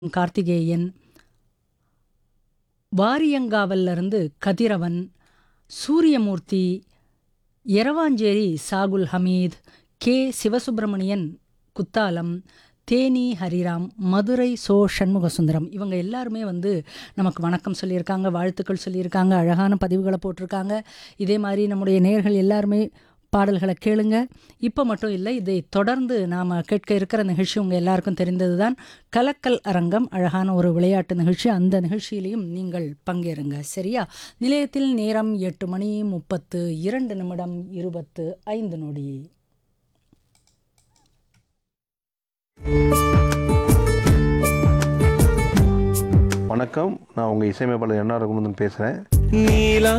கார்த்திகேயன் வாரியங்காவல்ல இருந்து கதிரவன் சூரியமூர்த்தி எரவாஞ்சேரி சாகுல் ஹமீத் கே சிவசுப்பிரமணியன் குத்தாலம் தேனி ஹரிராம் மதுரை சோ சண்முகசுந்தரம் இவங்க எல்லாருமே வந்து நமக்கு வணக்கம் சொல்லியிருக்காங்க வாழ்த்துக்கள் சொல்லியிருக்காங்க அழகான பதிவுகளை போட்டிருக்காங்க இதே மாதிரி நம்முடைய நேயர்கள் எல்லாருமே பாடல்களை கேளுங்க இப்போ மட்டும் இல்லை இதை தொடர்ந்து நாம் கேட்க இருக்கிற நிகழ்ச்சி உங்கள் எல்லாருக்கும் தெரிந்தது தான் கலக்கல் அரங்கம் அழகான ஒரு விளையாட்டு நிகழ்ச்சி அந்த நிகழ்ச்சியிலையும் நீங்கள் பங்கேறுங்க சரியா நிலையத்தில் நேரம் எட்டு மணி முப்பத்து இரண்டு நிமிடம் இருபத்து ஐந்து நொடி வணக்கம் நான் உங்கள் இசையமைப்பாளர் என்ஆர் ரகுமுந்தன் பேசுகிறேன் நீலா